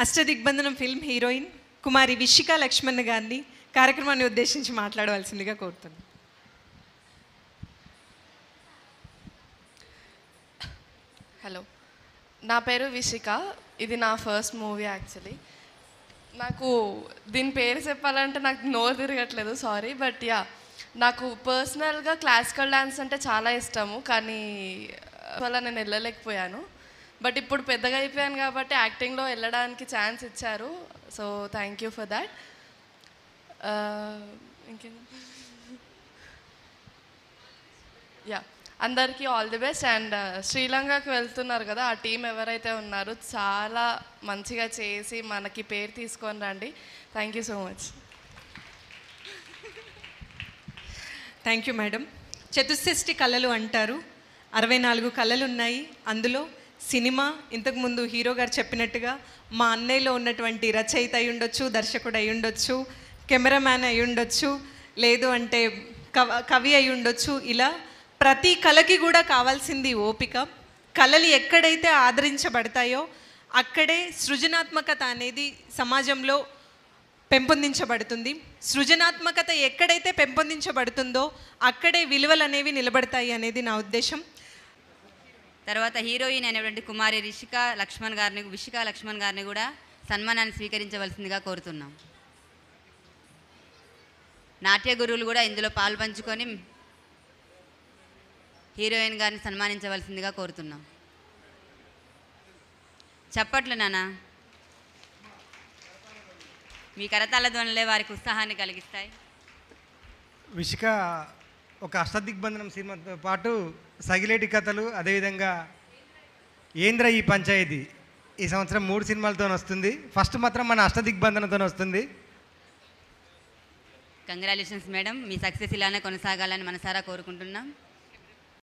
అష్టదిగ్బంధనం film heroine Kumari Vishika Lakshman గారిని కార్యక్రమాన్ని ఉద్దేశించి మాట్లాడవలసిందిగా కోరుతున్నాను హలో నా పేరు విషిక ఇది నా ఫస్ట్ మూవీ యాక్చువల్లీ నాకు దీని పేరు చెప్పాలంటే నాకు నోరు తిరగట్లేదు సారీ బట్ యా నాకు పర్సనల్గా క్లాసికల్ డ్యాన్స్ అంటే చాలా ఇష్టము కానీ వల్ల నేను వెళ్ళలేకపోయాను బట్ ఇప్పుడు పెద్దగా అయిపోయాను కాబట్టి యాక్టింగ్లో వెళ్ళడానికి ఛాన్స్ ఇచ్చారు so thank you for that ఇంకేం యా అందరికీ ఆల్ ది బెస్ట్ అండ్ శ్రీలంకకి వెళ్తున్నారు కదా ఆ టీం ఎవరైతే ఉన్నారో చాలా మంచిగా చేసి మనకి పేరు తీసుకొని రండి thank you so much thank you madam చతుషష్టి కళలు అంటారు అరవై నాలుగు కళలు ఉన్నాయి అందులో సినిమా ఇంతకుముందు హీరో గారు చెప్పినట్టుగా మా అన్నయ్యలో ఉన్నటువంటి రచయిత అయి ఉండొచ్చు దర్శకుడు అయి ఉండొచ్చు కెమెరామ్యాన్ అయి ఉండొచ్చు లేదు అంటే కవ కవి అయి ఉండొచ్చు ఇలా ప్రతి కళకి కూడా కావాల్సింది ఓపిక కళలు ఎక్కడైతే ఆదరించబడతాయో అక్కడే సృజనాత్మకత అనేది సమాజంలో పెంపొందించబడుతుంది సృజనాత్మకత ఎక్కడైతే పెంపొందించబడుతుందో అక్కడే విలువలు అనేవి నిలబడతాయి అనేది నా ఉద్దేశం తర్వాత హీరోయిన్ అయినటువంటి కుమారి రిషిక లక్ష్మణ్ గారిని విషిక లక్ష్మణ్ గారిని కూడా సన్మానాన్ని స్వీకరించవలసిందిగా కోరుతున్నాం నాట్య గురువులు కూడా ఇందులో పాలు పంచుకొని హీరోయిన్ గారిని సన్మానించవలసిందిగా కోరుతున్నాం చప్పట్లు నాన్న మీ కరతాళ ధ్వనులే వారికి ఉత్సాహాన్ని కలిగిస్తాయి విషిక ఒక అష్టదిగ్బంధనం సినిమాతో పాటు సగిలేటి కథలు అదేవిధంగా ఏంద్ర ఈ పంచాయతీ ఈ సంవత్సరం మూడు సినిమాలతో వస్తుంది ఫస్ట్ మాత్రం మన అష్టదిగ్బంధనంతో వస్తుంది కంగ్రాచులేషన్స్ మేడం మీ సక్సెస్ ఇలానే కొనసాగాలని మనసారా కోరుకుంటున్నాం